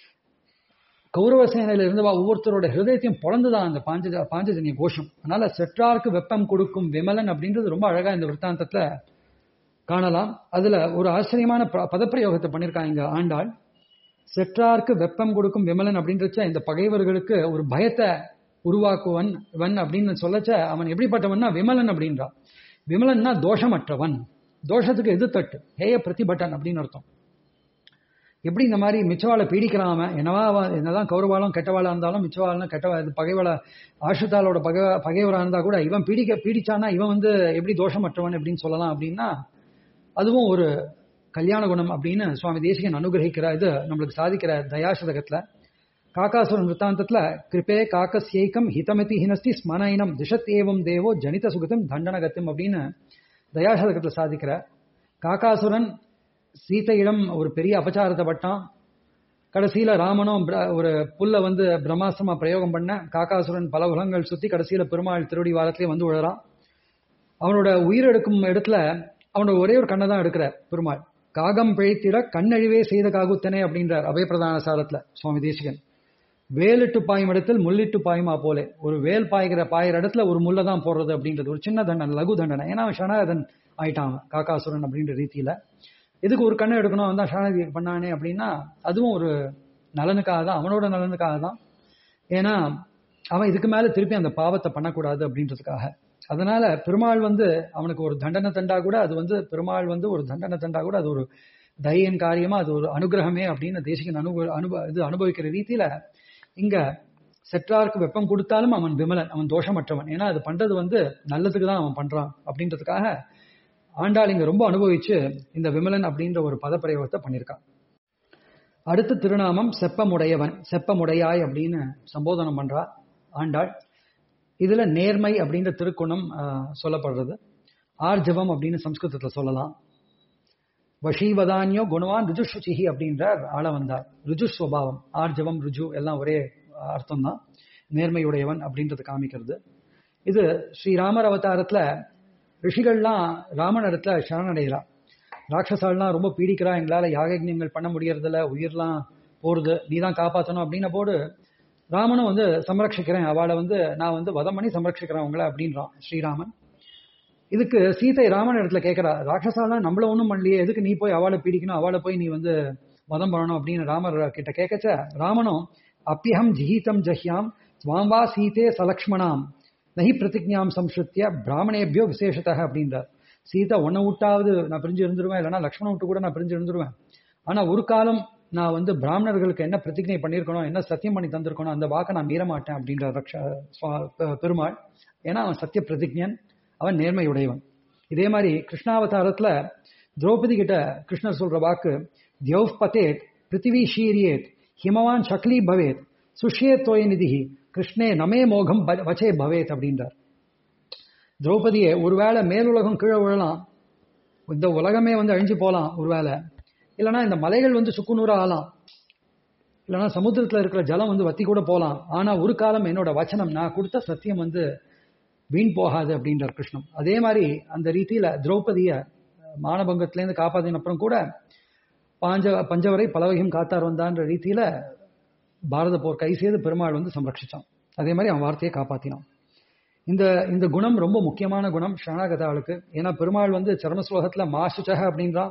கௌரவ சேனையில இருந்தவா ஒவ்வொருத்தரோட ஹிருதயத்தையும் பொழந்துதான் அந்த பாஞ்ச பாஞ்சஜன்ய கோஷம் அதனால செற்றார்க்கு வெப்பம் கொடுக்கும் விமலன் அப்படின்றது ரொம்ப அழகா இந்த விற்த்தாந்தத்துல காணலாம் அதுல ஒரு ஆச்சரியமான ப- பதப்பிரயோகத்தை பண்ணியிருக்காங்க இங்க ஆண்டாள் செற்றார்க்கு வெப்பம் கொடுக்கும் விமலன் அப்படின்றச்ச இந்த பகைவர்களுக்கு ஒரு பயத்தை உருவாக்குவன் வன் அப்படின்னு சொல்லச்ச அவன் எப்படிப்பட்டவன்னா விமலன் அப்படின்றான் விமலன்னா தோஷமற்றவன் தோஷத்துக்கு எதிர்த்தட்டு ஹேய பிரதிபட்டன் அப்படின்னு அர்த்தம் எப்படி இந்த மாதிரி மிச்சவாளை பீடிக்கிறான் அவன் என்னவா அவன் என்னதான் கௌரவாலும் கெட்டவாளா இருந்தாலும் மிச்சவாளும் கெட்டவா இது பகைவாள ஆஷுதாலோட பகை பகைவரா இருந்தா கூட இவன் பீடிக்க பீடிச்சானா இவன் வந்து எப்படி தோஷமற்றவன் அப்படின்னு சொல்லலாம் அப்படின்னா அதுவும் ஒரு கல்யாண குணம் அப்படின்னு சுவாமி தேசிகன் அனுகிரகிக்கிற இது நம்மளுக்கு சாதிக்கிற தயாசதகத்துல காக்காசுரன் வித்தாந்தத்துல கிருபே காக்கஸ்யைக்கம் ஹிதமதி ஹினஸ்தி ஸ்மனயினம் திஷத் ஏவம் தேவோ ஜனித சுகதம் தண்டனகத்தம் அப்படின்னு தயாசதகத்துல சாதிக்கிற காக்காசுரன் சீதையிடம் ஒரு பெரிய அபச்சாரத்தை பட்டான் கடைசியில ராமனும் பிர- ஒரு புல்ல வந்து பிரம்மாஸ்திரமா பிரயோகம் பண்ண காக்காசுரன் பல உலகங்கள் சுத்தி கடைசியில பெருமாள் திருவடி வாரத்திலே வந்து விழுறான் அவனோட உயிர் எடுக்கும் இடத்துல அவனோட ஒரே ஒரு கண்ணை தான் எடுக்கிற பெருமாள் காகம் பிழைத்திட கண்ணழிவே செய்த காகுத்தனே அப்படின்றார் அபயப்பிரதான சாரத்துல சுவாமி தேசிகன் வேலிட்டு பாயும் இடத்தில் முள்ளிட்டு பாயுமா போலே ஒரு வேல் பாய்கிற பாயிற இடத்துல ஒரு முல்லை தான் போடுறது அப்படின்றது ஒரு சின்ன தண்டனை லகு தண்டனை ஏன்னா அவன் சரணாகதன் ஆயிட்டான் அவன், காக்காசுரன் அப்படின்ற ரீதியில எதுக்கு ஒரு கண்ணை எடுக்கணும் அவன் தான் சரணாகதி பண்ணானே அப்படின்னா அதுவும் ஒரு நலனுக்காக தான் அவனோட நலனுக்காக தான் ஏன்னா அவன் இதுக்கு மேல திருப்பி அந்த பாவத்தை பண்ணக்கூடாது அப்படின்றதுக்காக அதனால பெருமாள் வந்து அவனுக்கு ஒரு தண்டனை தண்டா கூட அது வந்து பெருமாள் வந்து ஒரு தண்டனை தண்டா கூட அது ஒரு தயன் காரியமா அது ஒரு அனுகிரகமே அப்படின்னு தேசிகன் அனுபவ அனுபவ இது அனுபவிக்கிற ரீதியில இங்க செற்றாருக்கு வெப்பம் கொடுத்தாலும் அவன் விமலன் அவன் தோஷமற்றவன் ஏன்னா அது பண்றது வந்து நல்லதுக்கு தான் அவன் பண்றான் அப்படின்றதுக்காக ஆண்டாள் இங்க ரொம்ப அனுபவிச்சு இந்த விமலன் அப்படின்ற ஒரு பதப்பிரயோகத்தை பண்ணியிருக்கான் அடுத்த திருநாமம் செப்பமுடையவன் செப்பமுடையாய் அப்படின்னு சம்போதனம் பண்றா ஆண்டாள் இதுல நேர்மை அப்படின்ற திருக்குணம் ஆஹ், சொல்லப்படுறது ஆர்ஜவம் அப்படின்னு சம்ஸ்கிருதத்துல சொல்லலாம் வஷீவதானியோ குணவான் ருஜுஷுச்சிஹி அப்படின்றார் ஆள வந்தார் ருஜு ஸ்வபாவம் ஆர்ஜவம் ருஜு எல்லாம் ஒரே அர்த்தம் தான் நேர்மையுடையவன் அப்படின்றது காமிக்கிறது இது ஸ்ரீராமர் அவதாரத்துல ரிஷிகள்லாம் ராமன் இடத்துல சரணடைகிறா ராட்சசாலாம் ரொம்ப பீடிக்கிறா எங்களால யாகயஜ்ஞங்கள் பண்ண முடியறதில்ல உயிர்லாம் போறது நீ தான் காப்பாற்றணும் அப்படின்ன போது ராமனும் வந்து சம்ரட்சிக்கிறேன் அவளை வந்து நான் வந்து வதம் பண்ணி சம்ரட்சிக்கிறேன் உங்களை அப்படின்றான் ஸ்ரீராமன் இதுக்கு சீதை ராமன் இடத்துல கேட்கிறா ராட்சசாலாம் நம்மள ஒண்ணும் பண்ணலையே எதுக்கு நீ போய் அவளை பீடிக்கணும் அவளை போய் நீ வந்து வதம் பண்ணணும் அப்படின்னு ராமர் கிட்ட கேட்கச்ச ராமனும் அப்பியம் ஜிஹீதம் ஜஹ்யாம் துவாம் வா சீதே சலக்ஷ்மணாம் நஹி பிரதிஜ்ஞாம் சம்ஸ்ருத்திய பிராமணேபியோ விசேஷத்தக அப்படின்றார் சீதா உன்னை விட்டாவது நான் பிரிஞ்சு இருந்துருவேன் இல்லைன்னா லக்ஷ்மணன் விட்டு கூட நான் பிரிஞ்சு இருந்துருவேன் ஆனா ஒரு காலம் நான் வந்து பிராமணர்களுக்கு என்ன பிரதிஜை பண்ணியிருக்கணும் என்ன சத்தியம் பண்ணி தந்திருக்கணும் அந்த வாக்கை நான் மீற மாட்டேன் அப்படின்ற ரக்ஷ சுவா- பெ- பெருமாள் ஏன்னா அவன் சத்திய பிரதிஜன் அவன் நேர்மையுடையவன் இதே மாதிரி கிருஷ்ணாவதாரத்துல திரௌபதி கிட்ட கிருஷ்ணர் சொல்ற வாக்கு தியௌப் பதேத் பிருத்திவி ஷீரியேத் ஹிமவான் சக்லி பவேத் சுஷ்யே தோய நிதி கிருஷ்ணே நமே மோகம் ப- வச்சே பவேத் அப்படின்றார் திரௌபதியே ஒருவேளை மேலுலகம் கீழே விழலாம் இந்த உலகமே வந்து அழிஞ்சு போலாம் ஒருவேளை இல்லைன்னா இந்த மலைகள் வந்து சுக்குநூறா ஆகலாம் இல்லைன்னா சமுத்திரத்துல இருக்கிற ஜலம் வந்து வத்தி கூட போலாம் ஆனா ஒரு காலம் என்னோட வச்சனம் நான் கொடுத்த சத்தியம் வந்து வீண் போகாது அப்படின்றார் கிருஷ்ணன் அதே மாதிரி அந்த ரீதியில திரௌபதிய மானபங்கத்திலேருந்து காப்பாத்தின அப்புறம் கூட பாஞ்ச பஞ்சவரை பலவகையும் காத்தார் வந்தான்ற ரீதியில பாரத போர் கை செய்து பெருமாள் வந்து சம்ரட்சிச்சான் அதே மாதிரி அவன் வார்த்தையை காப்பாத்தினான் இந்த இந்த குணம் ரொம்ப முக்கியமான குணம் சரணாகதாளுக்கு ஏன்னா பெருமாள் வந்து சரம ஸ்லோகத்துல மாசுச்சக அப்படின்றான்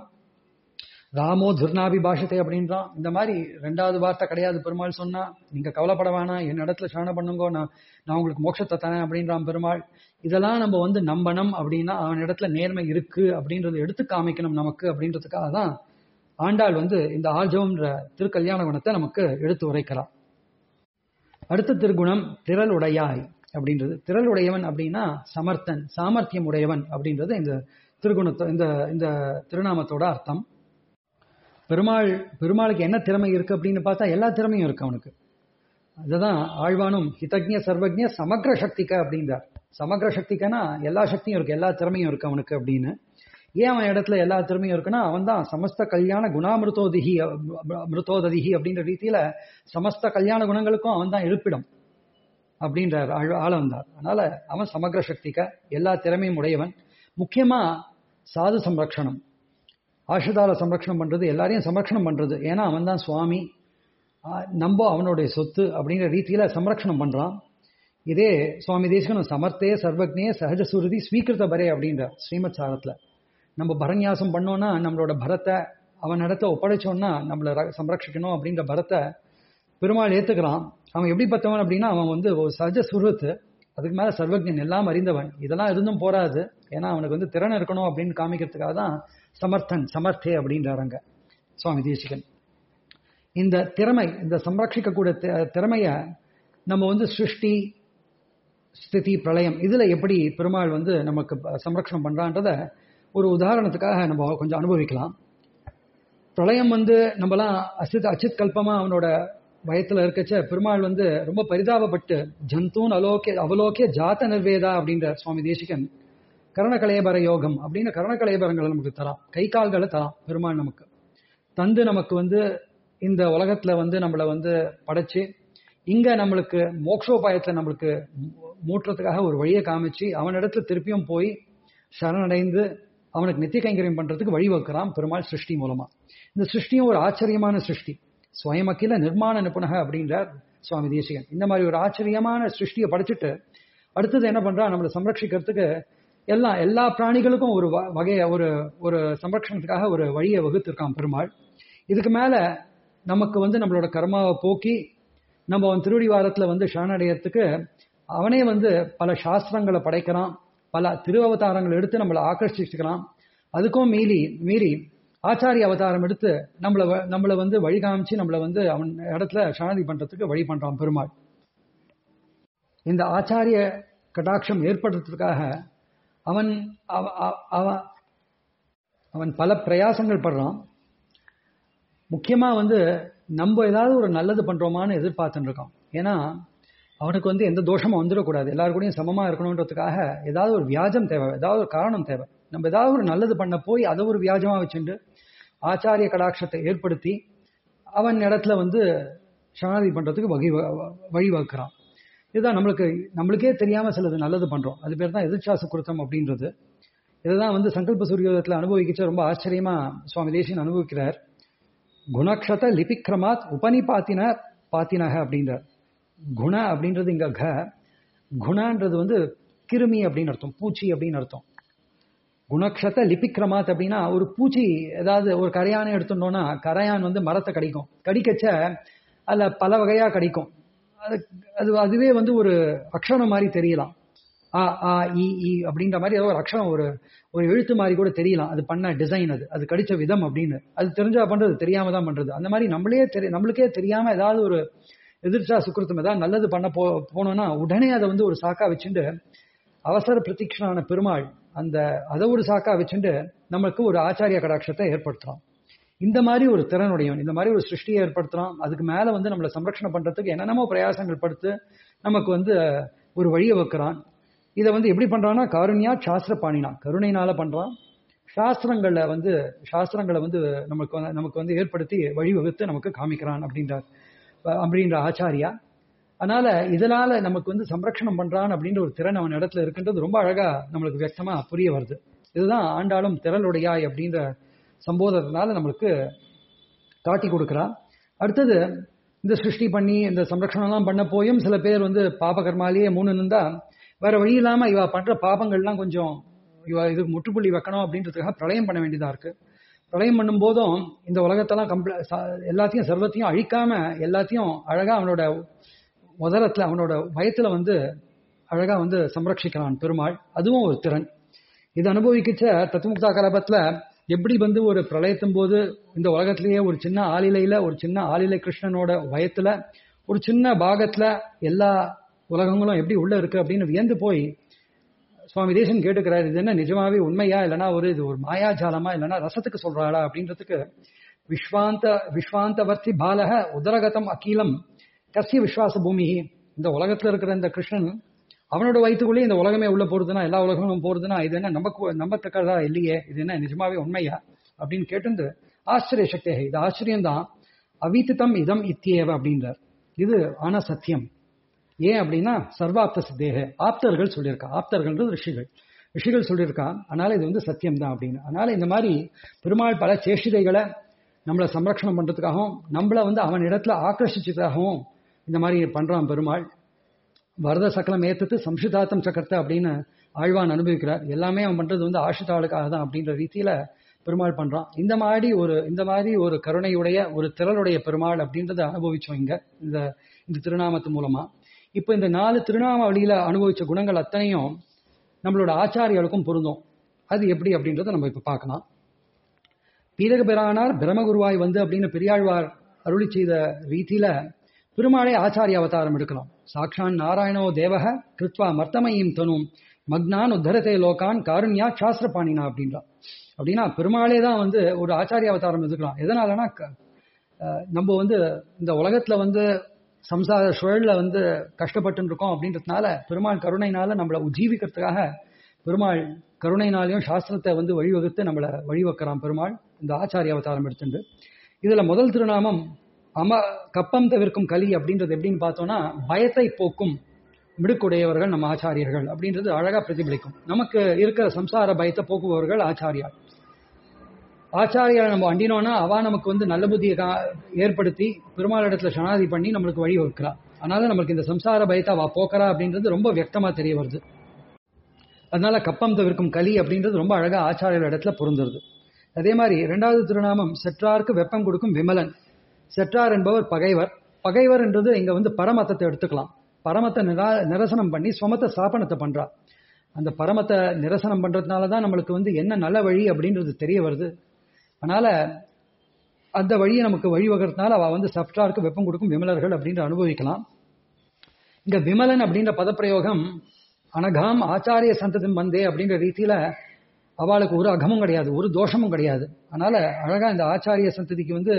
ராமோ துர்நாபி பாஷத்தை அப்படின்றான் இந்த மாதிரி ரெண்டாவது வார்த்தை கிடையாது பெருமாள் சொன்னா நீங்க கவலைப்பட வேணாம் என் இடத்துல சரணம் பண்ணுங்கோ நான் நான் உங்களுக்கு மோட்சத்தை தரேன் அப்படின்றான் பெருமாள் இதெல்லாம் நம்ம வந்து நம்பணும் அப்படின்னா அவன் இடத்துல நேர்மை இருக்கு அப்படின்றத எடுத்து காமிக்கணும் நமக்கு அப்படின்றதுக்காக தான் ஆண்டாள் வந்து இந்த ஆர்ஜவம்ன்ற திருக்கல்யாண குணத்தை நமக்கு எடுத்து உரைக்கலாம் அடுத்த திருகுணம் திரள் உடையாய் அப்படின்றது திரள் உடையவன் அப்படின்னா சமர்த்தன் சாமர்த்தியம் உடையவன் அப்படின்றது இந்த திருகுணத்தை இந்த இந்த திருநாமத்தோட அர்த்தம் பெருமாள் பெருமாளுக்கு என்ன திறமை இருக்கு அப்படின்னு பார்த்தா எல்லா திறமையும் இருக்கு அவனுக்கு அதுதான் ஆழ்வானும் ஹிதஜ்ய சர்வஜ்ய சமக்ர சக்திக்க அப்படின்றார் சமக்ர சக்திக்கனா எல்லா சக்தியும் இருக்கு எல்லா திறமையும் இருக்கு அவனுக்கு அப்படின்னு ஏன் அவன் இடத்துல எல்லா திறமையும் இருக்குன்னா அவன் தான் சமஸ்த கல்யாண குணாமிருத்தோதிகி மிருத்தோததிகி அப்படின்ற ரீதியில சமஸ்த கல்யாண குணங்களுக்கும் அவன் தான் இருப்பிடம் அப்படின்றார் ஆழ வந்தார் அதனால அவன் சமக்ர சக்திக்க எல்லா திறமையும் உடையவன் முக்கியமா சாது சம்ரக்ஷணம் ஆஷதால சம்ரக்ஷணம் பண்றது எல்லாரையும் சம்ரக்ஷணம் பண்றது ஏன்னா அவன் தான் சுவாமி நம்ம அவனுடைய சொத்து அப்படிங்கிற ரீதியில சம்ரக்ஷணம் பண்றான் இதே சுவாமி தேசகனும் சமர்த்தே சர்வக்னே சகஜ சுருதி ஸ்வீகிருத்த பரே அப்படின்ற ஸ்ரீமத் சாரத்துல நம்ம பரநியாசம் பண்ணோம்னா நம்மளோட பரத்தை அவன் இடத்த ஒப்படைச்சோம்னா நம்மளை சம்ரட்சிக்கணும் அப்படின்ற பரத்தை பெருமாள் ஏத்துக்கிறான் அவன் எப்படி பத்தவன் அப்படின்னா அவன் வந்து ஒரு சகஜ சுருத்து அதுக்கு மேல சர்வஜன் எல்லாம் அறிந்தவன் இதெல்லாம் இருந்தும் போராது ஏன்னா அவனுக்கு வந்து திறன் இருக்கணும் அப்படின்னு காமிக்கிறதுக்காக தான் சமர்த்தன் சமர்த்தே அப்படின்றாங்க சுவாமி தேசிகன் இந்த திறமை இந்த சம்ரட்சிக்கக்கூடிய திறமைய நம்ம வந்து சிருஷ்டி ஸ்திதி பிரளயம் இதுல எப்படி பெருமாள் வந்து நமக்கு சம்ரக்ஷணம் பண்றான்றத ஒரு உதாரணத்துக்காக நம்ம கொஞ்சம் அனுபவிக்கலாம் பிரளயம் வந்து நம்மலாம் அசித் அச்சித் கல்பமா அவனோட வயத்துல இருக்கச்ச பெருமாள் வந்து ரொம்ப பரிதாபப்பட்டு ஜந்தூன் அலோக்கிய அவலோக்கிய ஜாத்த நிர்வேதா அப்படின்ற சுவாமி தேசிகன் கரணகலேபர யோகம் அப்படின்னு கரணகலேபரங்களை நமக்கு தரான் கை கால்களை தரான் பெருமாள் நமக்கு தந்து நமக்கு வந்து இந்த உலகத்துல வந்து நம்மளை வந்து படைச்சு இங்க நம்மளுக்கு மோக்ஷோபாயத்துல நம்மளுக்கு மூட்டுறதுக்காக ஒரு வழியை காமிச்சு அவனிடத்துல திருப்பியும் போய் சரணடைந்து அவனுக்கு நித்திய கைங்கரியம் பண்றதுக்கு வழி வைக்கிறான் பெருமாள் சிருஷ்டி மூலமா இந்த சிருஷ்டியும் ஒரு ஆச்சரியமான சிருஷ்டி ஸ்வயமக்கில நிர்மாண நிபுணக அப்படின்றார் சுவாமி தேசிகன் இந்த மாதிரி ஒரு ஆச்சரியமான சிருஷ்டியை படைச்சிட்டு அடுத்தது என்ன பண்றா நம்மளை சம்ரட்சிக்கிறதுக்கு எல்லாம் எல்லா பிராணிகளுக்கும் ஒரு வகைய ஒரு ஒரு சம்ரட்சணத்துக்காக ஒரு வழியை வகுத்திருக்கான் பெருமாள் இதுக்கு மேல நமக்கு வந்து நம்மளோட கர்மாவை போக்கி நம்ம அவன் திருவடி வாரத்துல வந்து சரணடையறதுக்கு அவனே வந்து பல சாஸ்திரங்களை படைக்கிறான் பல திரு அவதாரங்கள் எடுத்து நம்மளை ஆக்கர்ஷிச்சுக்கலாம் அதுக்கும் மீறி மீறி ஆச்சாரிய அவதாரம் எடுத்து நம்மளை நம்மளை வந்து வழி காமிச்சு நம்மளை வந்து அவன் இடத்துல சரணதி பண்றதுக்கு வழி பண்றான் பெருமாள் இந்த ஆச்சாரிய கடாட்சம் ஏற்படுறதுக்காக அவன் அவன் அவன் பல பிரயாசங்கள் படுறான் முக்கியமா வந்து நம்ம ஏதாவது ஒரு நல்லது பண்றோமான்னு எதிர்பார்த்துட்டு இருக்கோம் ஏன்னா அவனுக்கு வந்து எந்த தோஷமும் வந்துடக்கூடாது எல்லாரு கூடயும் சமமா இருக்கணுன்றதுக்காக ஏதாவது ஒரு வியாஜம் தேவை ஏதாவது ஒரு காரணம் தேவை நம்ம ஏதாவது ஒரு நல்லது பண்ண போய் அதை ஒரு வியாஜமா வச்சுட்டு ஆச்சாரிய கடாட்சத்தை ஏற்படுத்தி அவன் இடத்துல வந்து சரணாதி பண்றதுக்கு வகை வழிவகுக்கிறான் இதுதான் நம்மளுக்கு நம்மளுக்கே தெரியாம சிலது நல்லது பண்றோம் அது பேர் தான் எதிர்ச்சாச குருத்தம் அப்படின்றது இதுதான் வந்து சங்கல்ப சூரியோதயத்தில் அனுபவிக்கிச்ச ரொம்ப ஆச்சரியமா சுவாமி தேசியன் அனுபவிக்கிறார் குணக்ஷத லிபிக்ரமாத் உபனிபாத்தின பாத்தினக அப்படின்றார் குண அப்படின்றது இங்க க குணன்றது வந்து கிருமி அப்படின்னு அர்த்தம் பூச்சி அப்படின்னு அர்த்தம் குணக்ஷத லிபிக்ரமாத் அப்படின்னா ஒரு பூச்சி ஏதாவது ஒரு கரையானை எடுத்துட்டோம்னா கரையான் வந்து மரத்தை கடிக்கும் கடிக்கச்ச அதுல பல வகையா கடிக்கும் அது அது அதுவே வந்து ஒரு அக்ஷரம் மாதிரி தெரியலாம் ஆ ஆ இ இ அப்படின்ற மாதிரி ஏதோ ஒரு அக்ஷரம் ஒரு ஒரு எழுத்து மாதிரி கூட தெரியலாம் அது பண்ண டிசைன் அது அது கடிச்ச விதம் அப்படின்னு அது தெரிஞ்சா பண்றது தெரியாம தான் பண்றது அந்த மாதிரி நம்மளே தெரி நம்மளுக்கே தெரியாம ஏதாவது ஒரு எதிர்ச்சா சுக்கிருத்தம் ஏதாவது நல்லது பண்ண போ போனோம்னா உடனே அதை வந்து ஒரு சாக்கா வச்சுட்டு அவசர பிரதீட்சனான பெருமாள் அந்த அதை ஒரு சாக்கா வச்சுட்டு நமக்கு ஒரு ஆச்சாரிய கடாட்சத்தை ஏற்படுத்துறான் இந்த மாதிரி ஒரு திறனுடையவன் இந்த மாதிரி ஒரு சிருஷ்டியை ஏற்படுத்துறான் அதுக்கு மேல வந்து நம்மளை சம்ரட்சணம் பண்றதுக்கு என்னென்னமோ பிரயாசங்கள் படுத்து நமக்கு வந்து ஒரு வழியை வைக்கிறான் இதை வந்து எப்படி பண்றான்னா காருண்யா சாஸ்திர பாணினா கருணைனால பண்றான் சாஸ்திரங்கள்ல வந்து சாஸ்திரங்களை வந்து நமக்கு வந்து நமக்கு வந்து ஏற்படுத்தி வழிவகுத்து நமக்கு காமிக்கிறான் அப்படின்றார் அப்படின்ற ஆச்சாரியா அதனால இதனால நமக்கு வந்து சம்ரக்ஷணம் பண்றான் அப்படின்ற ஒரு திறன் அவன் இடத்துல இருக்குன்றது ரொம்ப அழகா நம்மளுக்கு வியக்தமா புரிய வருது இதுதான் ஆண்டாளும் திரளுடையாய் அப்படின்ற சம்போதத்தினால நம்மளுக்கு காட்டி கொடுக்குறா அடுத்தது இந்த சிருஷ்டி பண்ணி இந்த சம்ரக்ஷணம்லாம் பண்ண போயும் சில பேர் வந்து பாப கர்மாலேயே மூணு நின்றா வேற வழி இல்லாம இவ பண்ற பாபங்கள்லாம் கொஞ்சம் இவ இது முற்றுப்புள்ளி வைக்கணும் அப்படின்றதுக்காக பிரளயம் பண்ண வேண்டியதா இருக்கு பிரளயம் பண்ணும் போதும் இந்த உலகத்தெல்லாம் கம்ப்ள எல்லாத்தையும் சர்வத்தையும் அழிக்காம எல்லாத்தையும் அழகா அவனோட உதரத்துல அவனோட வயத்துல வந்து அழகா வந்து சம்ரட்சிக்கிறான் பெருமாள் அதுவும் ஒரு திறன் இது அனுபவிக்கிச்ச தத்துமுக்தா கலபத்துல எப்படி வந்து ஒரு பிரளயத்தும் போது இந்த உலகத்திலேயே ஒரு சின்ன ஆளிலையில ஒரு சின்ன ஆளிலை கிருஷ்ணனோட வயத்துல ஒரு சின்ன பாகத்துல எல்லா உலகங்களும் எப்படி உள்ள இருக்கு அப்படின்னு வியந்து போய் சுவாமி தேசன் கேட்டுக்கிறார் இது என்ன நிஜமாவே உண்மையா இல்லைன்னா ஒரு இது ஒரு மாயாஜாலமா இல்லைன்னா ரசத்துக்கு சொல்றாளா அப்படின்றதுக்கு விஸ்வாந்த விஸ்வாந்தவர்த்தி பாலக உதரகதம் அகீலம் கசிய விஸ்வாச பூமி இந்த உலகத்துல இருக்கிற இந்த கிருஷ்ணன் அவனோட வயிற்றுக்குள்ளேயே இந்த உலகமே உள்ள போறதுன்னா எல்லா உலகங்களும் போறதுன்னா இது என்ன நம்ப நம்பத்தக்கதா இல்லையே இது என்ன நிஜமாவே உண்மையா அப்படின்னு கேட்டு ஆச்சரிய சக்தியாக இது ஆச்சரியம்தான் அவித்திதம் இதம் இத்தியேவ அப்படின்றார் இது ஆனா சத்தியம் ஏன் அப்படின்னா சர்வாப்த சித்தேக ஆப்தர்கள் சொல்லியிருக்கா ஆப்தர்கள்ன்றது ரிஷிகள் ரிஷிகள் சொல்லியிருக்கா அதனால இது வந்து சத்தியம் தான் அப்படின்னு அதனால இந்த மாதிரி பெருமாள் பல சேஷிதைகளை நம்மளை சம்ரக்ஷணம் பண்றதுக்காகவும் நம்மளை வந்து அவன் இடத்துல ஆக்கர்ஷிச்சதுக்காகவும் இந்த மாதிரி பண்றான் பெருமாள் வரத சக்கலம் ஏத்துட்டு சம்சிதாத்தம் சக்கரத்தை அப்படின்னு ஆழ்வான் அனுபவிக்கிறார் எல்லாமே அவன் பண்றது வந்து ஆஷிதாளுக்காக தான் அப்படின்ற ரீதியில பெருமாள் பண்றான் இந்த மாதிரி ஒரு இந்த மாதிரி ஒரு கருணையுடைய ஒரு திரளுடைய பெருமாள் அப்படின்றத அனுபவிச்சோம் இங்க இந்த இந்த திருநாமத்து மூலமா இப்ப இந்த நாலு திருநாமாவளியில அனுபவிச்ச குணங்கள் அத்தனையும் நம்மளோட ஆச்சாரியாளுக்கும் பொருந்தும் அது எப்படி அப்படின்றத நம்ம இப்ப பார்க்கலாம் பீரக பெறானார் பிரமகுருவாய் வந்து அப்படின்னு பெரியாழ்வார் அருளி செய்த ரீதியில பெருமாளே ஆச்சாரிய அவதாரம் எடுக்கலாம் சாக்ஷான் நாராயணோ தேவக கிருத்வா மர்த்தமயம் தனும் மக்னான் உத்தரத்தை லோகான் காருண்யா சாஸ்திர பாணினா அப்படின்றான் அப்படின்னா பெருமாளே தான் வந்து ஒரு ஆச்சாரிய அவதாரம் எடுக்கலாம் எதனாலனா நம்ம வந்து இந்த உலகத்துல வந்து சம்சார சுழல்ல வந்து கஷ்டப்பட்டு இருக்கோம் அப்படின்றதுனால பெருமாள் கருணைனால நம்மளை உஜீவிக்கிறதுக்காக பெருமாள் கருணைனாலையும் சாஸ்திரத்தை வந்து வழிவகுத்து நம்மளை வழிவக்கிறான் பெருமாள் இந்த ஆச்சாரிய அவதாரம் எடுத்துட்டு இதுல முதல் திருநாமம் அம கப்பம் தவிர்க்கும் கலி அப்படின்றது எப்படின்னு பார்த்தோம்னா பயத்தை போக்கும் மிடுக்குடையவர்கள் நம்ம ஆச்சாரியர்கள் அப்படின்றது அழகா பிரதிபலிக்கும் நமக்கு இருக்கிற சம்சார பயத்தை போக்குபவர்கள் ஆச்சாரியார் ஆச்சாரியா நம்ம அண்டினோம்னா அவ நமக்கு வந்து நல்ல புத்தியை ஏற்படுத்தி பெருமாள் இடத்துல சனாதி பண்ணி நம்மளுக்கு வழி வகுக்கிறா அதனால நமக்கு இந்த சம்சார பயத்தை அவ போக்குறா அப்படின்றது ரொம்ப வியக்தமா தெரிய வருது அதனால கப்பம் தவிர்க்கும் கலி அப்படின்றது ரொம்ப அழகா ஆச்சாரியர் இடத்துல பொருந்துருது அதே மாதிரி இரண்டாவது திருநாமம் செற்றாருக்கு வெப்பம் கொடுக்கும் விமலன் செற்றார் என்பவர் பகைவர் பகைவர் என்றது இங்க வந்து பரமத்தத்தை எடுத்துக்கலாம் பரமத்தை நிரா நிரசனம் பண்ணி சுமத்த ஸ்தாபனத்தை பண்றா அந்த பரமத்தை நிரசனம் பண்றதுனால தான் நம்மளுக்கு வந்து என்ன நல்ல வழி அப்படின்றது தெரிய வருது அதனால அந்த வழியை நமக்கு வழிவகிறதுனால அவ வந்து சப்டாருக்கு வெப்பம் கொடுக்கும் விமலர்கள் அப்படின்ற அனுபவிக்கலாம் இங்க விமலன் அப்படின்ற பதப்பிரயோகம் அனகாம் ஆச்சாரிய சந்ததம் வந்தே அப்படின்ற ரீதியில அவளுக்கு ஒரு அகமும் கிடையாது ஒரு தோஷமும் கிடையாது அதனால அழகா இந்த ஆச்சாரிய சந்ததிக்கு வந்து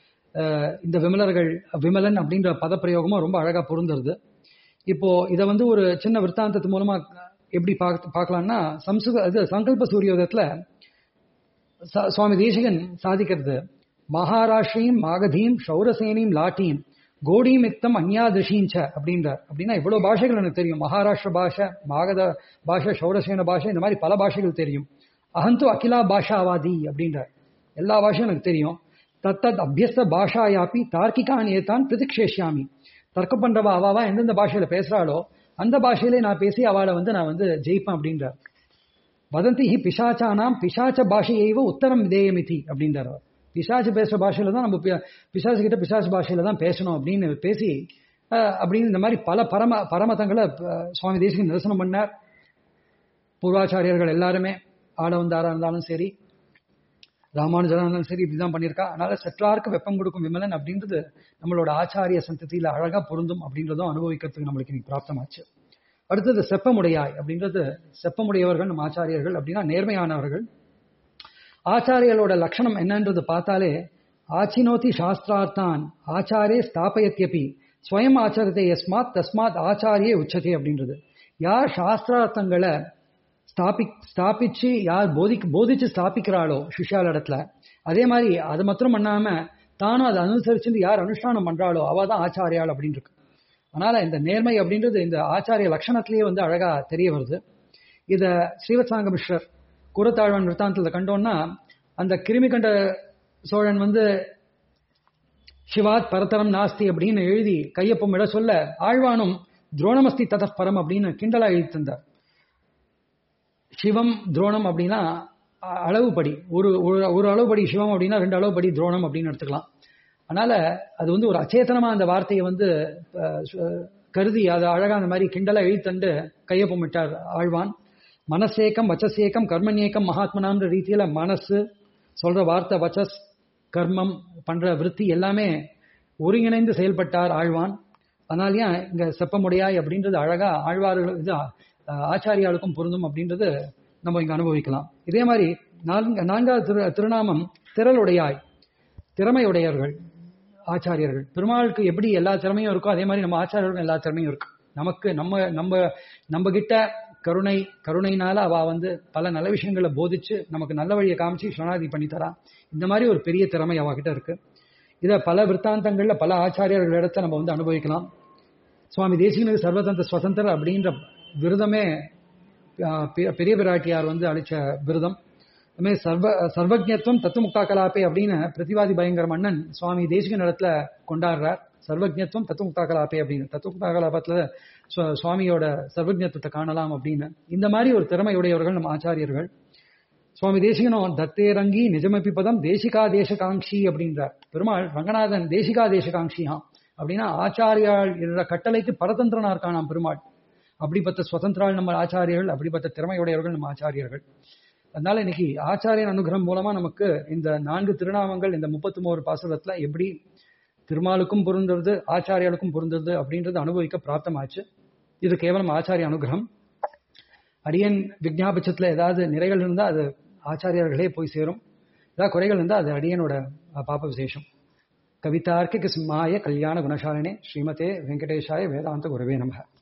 இந்த விமலர்கள் விமலன் அப்படின்ற பதப்பிரயோகமும் ரொம்ப அழகா பொருந்துருது இப்போ இதை வந்து ஒரு சின்ன விற்த்தாந்தத்து மூலமா எப்படி பார்க்கலாம்னா சம்சுக இது சங்கல்ப சூரியோதயத்துல சுவாமி தேசிகன் சாதிக்கிறது மகாராஷ்டிரியும் மாகதீம் சௌரசேனியும் லாட்டியும் கோடியும் இத்தம் அந்யாதிருஷீஞ்ச அப்படின்றார் அப்படின்னா இவ்வளவு பாஷைகள் எனக்கு தெரியும் மகாராஷ்டிர பாஷை மாகத பாஷை சௌரசேன பாஷை இந்த மாதிரி பல பாஷைகள் தெரியும் அகந்து அகிலா பாஷாவாதி அப்படின்றார் எல்லா பாஷையும் எனக்கு தெரியும் தத்தத் அபியஸ்த பாஷாயாப்பி தார்க்கிகான் ஏத்தான் பிரதிக்ஷேஷியாமி தர்க்கம் பண்றவா அவாவா எந்தெந்த பாஷையில பேசுறாளோ அந்த பாஷையிலே நான் பேசி அவளை வந்து நான் வந்து ஜெயிப்பேன் அப்படின்றார் வதந்தி ஹி பிசாச்சானாம் பிசாச்ச பாஷையைவ உத்தரம் விதேயமிதி அப்படின்றார் அவர் பிசாசு பேசுற பாஷையில தான் நம்ம பிசாசு கிட்ட பிசாசு பாஷையில தான் பேசணும் அப்படின்னு பேசி அப்படின்னு இந்த மாதிரி பல பரம பரமதங்களை சுவாமி தேசிகன் நிரசனம் பண்ணார் பூர்வாச்சாரியர்கள் எல்லாருமே ஆடவந்தாரா இருந்தாலும் சரி ராமானுஜரா இருந்தாலும் சரி இப்படிதான் பண்ணியிருக்கா அதனால செற்றாருக்கு வெப்பம் கொடுக்கும் விமலன் அப்படின்றது நம்மளோட ஆச்சாரிய சந்ததியில அழகா பொருந்தும் அப்படின்றதும் அனுபவிக்கிறதுக்கு நம்மளுக்கு இன்னைக்கு பிராப்தமாச்சு அடுத்தது செப்பமுடையாய் அப்படின்றது செப்பமுடையவர்கள் நம்ம ஆச்சாரியர்கள் அப்படின்னா நேர்மையானவர்கள் ஆச்சாரியர்களோட லட்சணம் என்னன்றது பார்த்தாலே ஆச்சினோதி சாஸ்திரார்த்தான் ஆச்சாரே ஸ்தாபயத்யபி ஸ்வயம் ஆச்சாரத்தை எஸ்மாத் தஸ்மாத் ஆச்சாரியே உச்சதே அப்படின்றது யார் சாஸ்திரார்த்தங்களை ஸ்தாபி ஸ்தாபிச்சு யார் போதி போதிச்சு ஸ்தாபிக்கிறாளோ சிஷ்யால இடத்துல அதே மாதிரி அது மாத்திரம் பண்ணாம தானும் அதை அனுசரிச்சு யார் அனுஷ்டானம் பண்றாளோ அவ தான் ஆச்சாரியாள் அப்படின்னு இருக்கு அதனால இந்த நேர்மை அப்படின்றது இந்த ஆச்சாரிய லட்சணத்திலேயே வந்து அழகா தெரிய வருது இத ஸ்ரீவத்சாங்க மிஸ்ரர் குரத்தாழ்வன் விற்த்தாந்தத்தில் கண்டோம்னா அந்த கிருமி கண்ட சோழன் வந்து சிவாத் பரதரம் நாஸ்தி அப்படின்னு எழுதி கையொப்பம் இட சொல்ல ஆழ்வானும் துரோணமஸ்தி ததப் பரம் அப்படின்னு கிண்டலா எழுதி தந்தார் சிவம் துரோணம் அப்படின்னா அ- அளவுப்படி ஒரு ஒரு- ஒரு அளவுப்படி சிவம் அப்படின்னா ரெண்டு அளவுப்படி துரோணம் அப்படின்னு எடுத்துக்கலாம் அதனால அது வந்து ஒரு அச்சேதனமா அந்த வார்த்தையை வந்து அஹ், சு- கருதி அதை அழகா அந்த மாதிரி கிண்டலா எழுத்தண்டு கையொப்பமிட்டார் ஆழ்வான் மனசேக்கம் வச்சசேக்கம் கர்மநேக்கம் மகாத்மனான்ற ரீதியில மனசு சொல்ற வார்த்தை வச்சஸ் கர்மம் பண்ற விருத்தி எல்லாமே ஒருங்கிணைந்து செயல்பட்டார் ஆழ்வான் அதனாலயா இங்க செப்பமுடையாய் அப்படின்றது அழகா ஆழ்வார்கள் இது அஹ், ஆச்சாரியாளுக்கும் பொருந்தும் அப்படின்றது நம்ம இங்க அனுபவிக்கலாம் இதே மாதிரி நான்கு நான்காவது திரு திருநாமம் திரளுடையாய் திறமையுடையவர்கள் ஆச்சாரியர்கள் பெருமாளுக்கு எப்படி எல்லா திறமையும் இருக்கோ அதே மாதிரி நம்ம ஆச்சாரியர்களுக்கும் எல்லா திறமையும் இருக்கு நமக்கு நம்ம நம்ம நம்ம கிட்ட கருணை கருணைனால அவ வந்து பல நல்ல விஷயங்களை போதிச்சு நமக்கு நல்ல வழியை காமிச்சு சரணாதி பண்ணி தரா இந்த மாதிரி ஒரு பெரிய திறமை அவகிட்ட இருக்கு இதை பல விற்த்தாந்தங்கள்ல பல ஆச்சாரியர்கள் இடத்த நம்ம வந்து அனுபவிக்கலாம் சுவாமி தேசிகனுக்கு சர்வதந்திர சுதந்திர அப்படின்ற விருதமே ஆஹ், பெ- பெரிய பிராட்டியார் வந்து அளிச்ச விருதம் அதுமாதிரி சர்வ சர்வஜத்துவம் தத்துவமுக்தா கலாப்பே அப்படின்னு பிரதிவாதி பயங்கர மன்னன் சுவாமி தேசிகன் இடத்துல கொண்டாடுறார் சர்வஜத்துவம் தத்துவமுக்தா கலாப்பே அப்படின்னு தத்துவமுக்தா கலாபத்துல சு- சுவாமியோட சர்வஜத்துவத்தை காணலாம் அப்படின்னு இந்த மாதிரி ஒரு திறமையுடையவர்கள் நம்ம ஆச்சாரியர்கள் சுவாமி தேசிகனும் தத்தேரங்கி நிஜமப்பி பதம் தேசிகா தேசகாங்ஷி அப்படின்றார் பெருமாள் ரங்கநாதன் தேசிகா தேசகாங்ஷியாம் அப்படின்னா ஆச்சாரியாள் என்ற கட்டளைக்கு பரதந்திரனா இருக்கானாம் பெருமாள் அப்படிப்பட்ட சுதந்திரால் நம்ம ஆச்சாரியர்கள் அப்படிப்பட்ட திறமையுடையவர்கள் நம்ம ஆச்சாரியர்கள் அதனால இன்னைக்கு ஆச்சாரியன் அனுகிரகம் மூலமா நமக்கு இந்த நான்கு திருநாமங்கள் இந்த முப்பத்தி மூணு பாசுரத்துல எப்படி திருமாலுக்கும் பொருந்தது ஆச்சாரியாளுக்கும் பொருந்தது அப்படின்றது அனுபவிக்க பிராப்தமாச்சு இது கேவலம் ஆச்சாரிய அனுகிரகம் அடியன் விஜாபட்சத்துல ஏதாவது நிறைகள் இருந்தா அது ஆச்சாரியர்களே போய் சேரும் ஏதாவது குறைகள் இருந்தா அது அடியனோட அஹ், பாப விசேஷம் கவிதார்க்கிக சிம்மாய கல்யாண குணசாலினே ஸ்ரீமதே வெங்கடேஷாய வேதாந்த குரவே நமக